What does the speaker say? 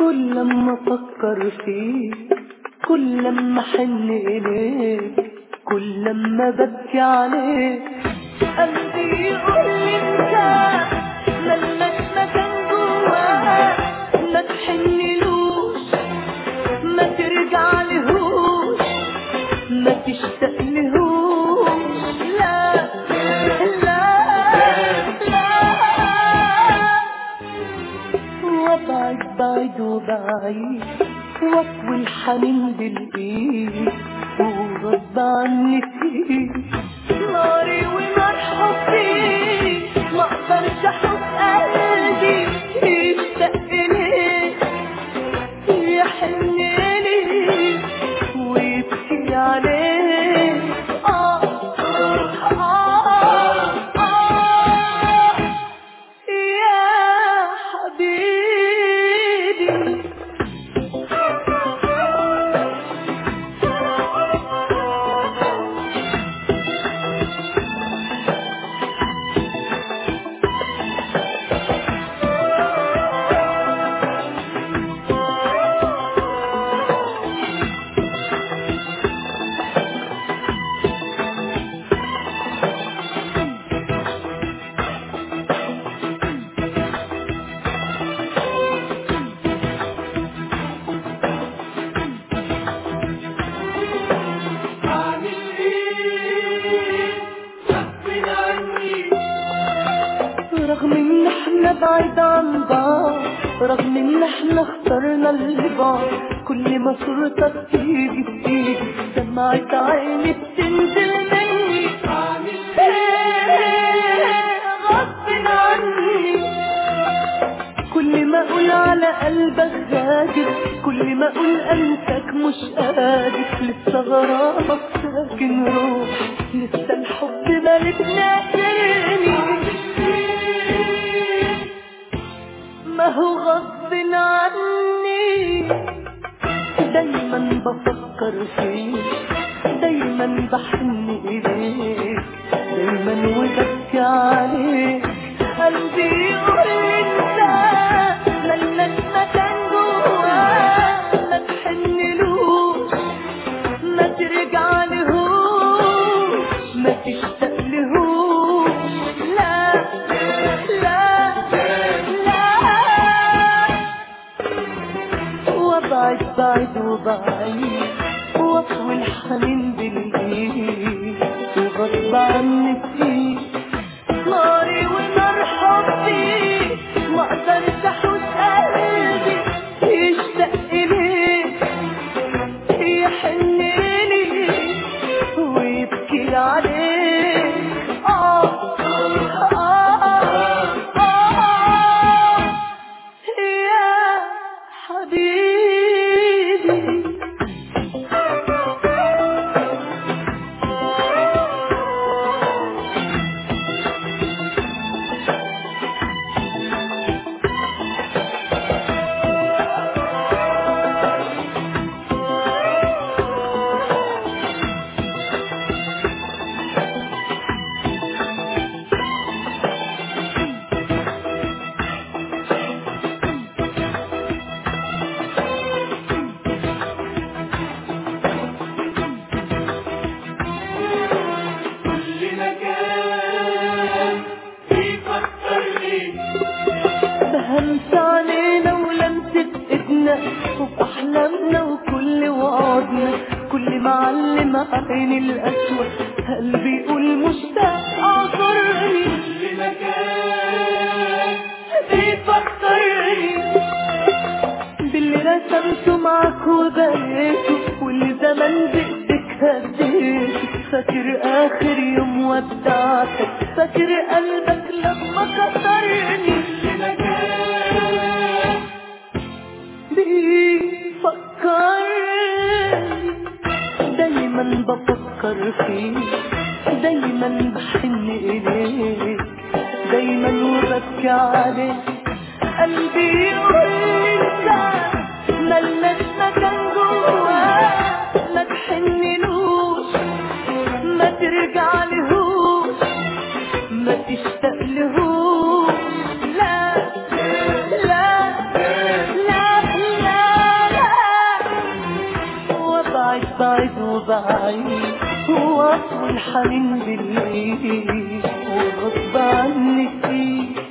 كل لما افكر فيك كل لما احن اليك كل لما ببكي عليك قلبي يقول لي انت ملك مكان جواه ما تحنلوش ما ترجع لهوش ما تشتاق لهوش لا لا لا وابعد بعيد وبعيد واطوي الحنين بالايد وغصب عني فيك ناري ونار حبي ما اقدرش احط قلبي يشتاق ليك يحن ليك ويبكي عليك آه آه آه يا حبيبي رغم ان احنا بعيد عن بعض رغم ان احنا اخترنا البعض كل ما صورتك تيجي بتيجي دمعة عيني بتنزل مني إيه غصب عني كل ما اقول على قلبك غادر كل ما اقول انساك مش قادر لسه غرامك ساكن روح لسه الحب مالك ناكرني ما هو غصب عني دايما بفكر فيك دايما بحن اليك دايما وببكي عليك قلبي يقول انت ملك مكان جواه ما تحنلوش ما ترجع لهوش ما تشتاق لهوش لا لا لا وابعد بعيد وبعيد واطوي الحنين بالايد وغصب عني فيك ناري ونار حبي ما اقدرش احوش قلبي يشتاق اليك يحن ليك ويبكي عليك آه آه آه يا حبيبي كل مكان بيفكرني بهمس علينا ولمسة ايدنا وبأحلامنا وكل وعدنا كل معلم عيني الأسود قلبي يقول مشتاق أعذرني كل مكان بيفكرني باللي رسمته معاك وبقيته واللي زمان بإيدك هديته فاكر آخر يوم ودعتك فاكر قلبك لما كسرني كل مكان بيفكرني دايما بفكر فيك دايما بحن إليك دايما وببكي عليك قلبي يقول انت ملك مكان جواه ما تحنلوش ما ترجع لهوش ما تشتاق لهوش لا لا لا لا عيني وعطو الحنين بالليل وغصب عنك فيه